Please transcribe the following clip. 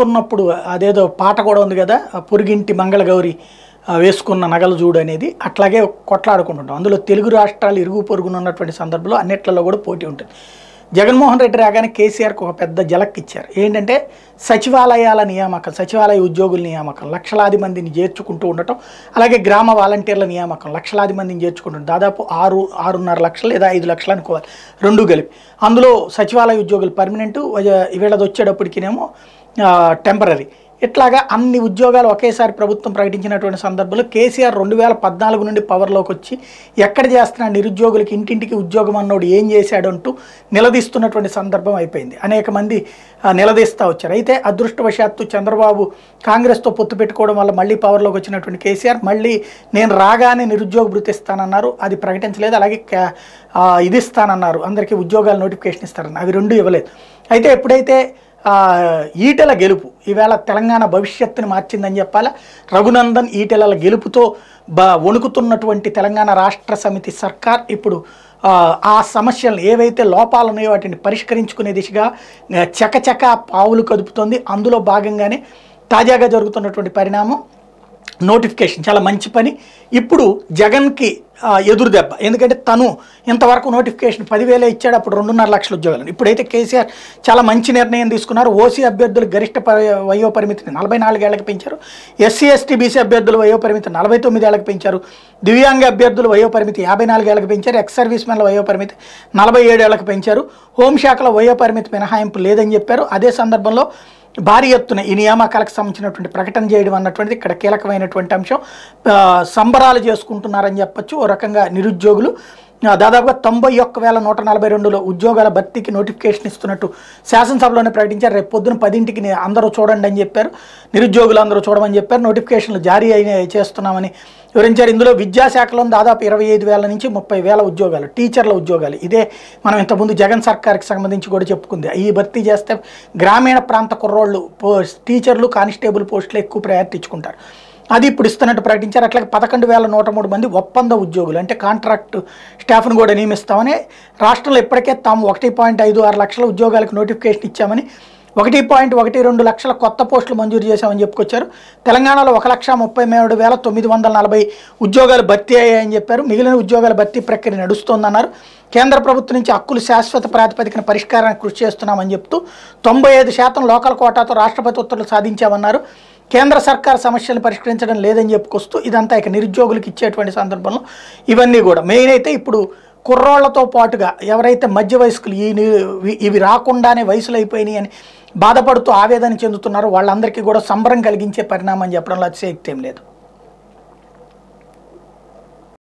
అనుకున్నప్పుడు అదేదో పాట కూడా ఉంది కదా ఆ పొరుగింటి మంగళగౌరి ఆ, వేసుకున్న నగలు చూడు అనేది అట్లాగే కొట్లాడుకుంటుంటాం అందులో తెలుగు రాష్ట్రాలు ఇరుగు పొరుగున ఉన్నటువంటి సందర్భంలో అన్నిట్లలో కూడా పోటీ ఉంటుంది జగన్మోహన్ రెడ్డి రాగానే కేసీఆర్కి ఒక పెద్ద జలక్ ఇచ్చారు ఏంటంటే సచివాలయాల నియామకం సచివాలయ ఉద్యోగుల నియామకం లక్షలాది మందిని చేర్చుకుంటూ ఉండటం అలాగే గ్రామ వాలంటీర్ల నియామకం లక్షలాది మందిని చేర్చుకుంటాం దాదాపు ఆరు ఆరున్నర లక్షలు లేదా ఐదు లక్షలు అనుకోవాలి రెండు కలిపి అందులో సచివాలయ ఉద్యోగులు పర్మనెంట్ వీళ్ళది వచ్చేటప్పటికినేమో టెంపరీ ఇట్లాగా అన్ని ఉద్యోగాలు ఒకేసారి ప్రభుత్వం ప్రకటించినటువంటి సందర్భంలో కేసీఆర్ రెండు వేల పద్నాలుగు నుండి పవర్లోకి వచ్చి ఎక్కడ చేస్తున్న నిరుద్యోగులకి ఇంటింటికి ఉద్యోగం అన్నోడు ఏం చేశాడు అంటూ నిలదీస్తున్నటువంటి సందర్భం అయిపోయింది అనేక మంది ఆ, నిలదీస్తూ వచ్చారు అయితే అదృష్టవశాత్తు చంద్రబాబు కాంగ్రెస్తో పొత్తు పెట్టుకోవడం వల్ల మళ్ళీ పవర్లోకి వచ్చినటువంటి కేసీఆర్ మళ్ళీ నేను రాగానే నిరుద్యోగ భృతి ఇస్తానన్నారు అది ప్రకటించలేదు అలాగే క్యా- ఆ, ఇది ఇస్తానన్నారు అందరికీ ఉద్యోగాలు నోటిఫికేషన్ ఇస్తారన్నారు అవి రెండు ఇవ్వలేదు అయితే ఎప్పుడైతే ఆ, ఈటెల గెలుపు ఈవేళ తెలంగాణ భవిష్యత్తుని మార్చిందని చెప్పాలా రఘునందన్ ఈటెలల గెలుపుతో బ వణుకుతున్నటువంటి తెలంగాణ రాష్ట్ర సమితి సర్కార్ ఇప్పుడు ఆ, ఆ సమస్యలను ఏవైతే లోపాలు ఉన్నాయో వాటిని పరిష్కరించుకునే దిశగా ఆ, చకచక పావులు కదుపుతోంది అందులో భాగంగానే తాజాగా జరుగుతున్నటువంటి పరిణామం నోటిఫికేషన్ చాలా మంచి పని ఇప్పుడు జగన్కి ఆ, ఎదురు దెబ్బ ఎందుకంటే తను ఇంతవరకు నోటిఫికేషన్ పదివేలే ఇచ్చాడు అప్పుడు రెండున్నర లక్షల ఉద్యోగాలు ఇప్పుడైతే కేసీఆర్ చాలా మంచి నిర్ణయం తీసుకున్నారు ఓసీ అభ్యర్థులు గరిష్ట ప- వయో పరిమితిని నలభై నాలుగేళ్లకు పెంచారు ఎస్సీ ఎస్టీ బీసీ అభ్యర్థుల వయో పరిమితి నలభై తొమ్మిదేళ్లకు పెంచారు దివ్యాంగ అభ్యర్థుల వయో పరిమితి యాభై నాలుగేళ్లకు పెంచారు ఎక్స్ సర్వీస్ మెన్ల వయో పరిమితి నలభై ఏడేళ్లకు పెంచారు హోంశాఖలో వయో పరిమితి మినహాయింపు లేదని చెప్పారు అదే సందర్భంలో భారీ ఎత్తున ఈ నియామకాలకు సంబంధించినటువంటి ప్రకటన చేయడం అన్నటువంటిది ఇక్కడ కీలకమైనటువంటి అంశం ఆ, సంబరాలు చేసుకుంటున్నారని చెప్పొచ్చు ఓ రకంగా నిరుద్యోగులు ఆ, దాదాపుగా తొంభై ఒక్క వేల నూట నలభై రెండులో ఉద్యోగాల భర్తీకి నోటిఫికేషన్ ఇస్తున్నట్టు శాసనసభలోనే ప్రకటించారు రేపు పొద్దున పదింటికి ని- అందరూ చూడండి అని చెప్పారు నిరుద్యోగులు అందరూ చూడమని చెప్పారు నోటిఫికేషన్లు జారీ అయిన చేస్తున్నామని వివరించారు ఇందులో విద్యాశాఖలో దాదాపు ఇరవై ఐదు వేల నుంచి ముప్పై వేల ఉద్యోగాలు టీచర్ల ఉద్యోగాలు ఇదే మనం ఇంతకుముందు జగన్ సర్కార్కి సంబంధించి కూడా చెప్పుకుంది ఈ భర్తీ చేస్తే గ్రామీణ ప్రాంత కుర్రోళ్ళు పో టీచర్లు కానిస్టేబుల్ పోస్టులు ఎక్కువ ప్రయారిటీ ఇచ్చుకుంటారు అది ఇప్పుడు ఇస్తున్నట్టు ప్రకటించారు అట్లాగే పదకొండు వేల నూట మూడు మంది ఒప్పంద ఉద్యోగులు అంటే కాంట్రాక్ట్ స్టాఫ్ను కూడా నియమిస్తామని రాష్ట్రంలో ఇప్పటికే తాము ఒకటి పాయింట్ ఐదు ఆరు లక్షల ఉద్యోగాలకు నోటిఫికేషన్ ఇచ్చామని ఒకటి పాయింట్ ఒకటి రెండు లక్షల కొత్త పోస్టులు మంజూరు చేశామని చెప్పుకొచ్చారు తెలంగాణలో ఒక లక్ష ముప్పై మూడు వేల తొమ్మిది వందల నలభై ఉద్యోగాలు భర్తీ అయ్యాయని చెప్పారు మిగిలిన ఉద్యోగాల భర్తీ ప్రక్రియ నడుస్తోందన్నారు కేంద్ర ప్రభుత్వం నుంచి హక్కులు శాశ్వత ప్రాతిపదికన పరిష్కారానికి కృషి చేస్తున్నామని చెప్తూ తొంభై ఐదు శాతం లోకల్ కోటాతో రాష్ట్రపతి ఉత్తర్వులు సాధించామన్నారు కేంద్ర సర్కార్ సమస్యలు పరిష్కరించడం లేదని చెప్పుకొస్తూ ఇదంతా ఇక నిరుద్యోగులకు ఇచ్చేటువంటి సందర్భంలో ఇవన్నీ కూడా మెయిన్ అయితే ఇప్పుడు కుర్రోళ్లతో పాటుగా ఎవరైతే మధ్య వయస్కులు ఈ ని- ఇవి- ఇవి రాకుండానే వయసులు అయిపోయినాయి అని బాధపడుతూ ఆవేదన చెందుతున్నారో వాళ్ళందరికీ కూడా సంబరం కలిగించే పరిణామం చెప్పడంలో అతిశయక్తి ఏం లేదు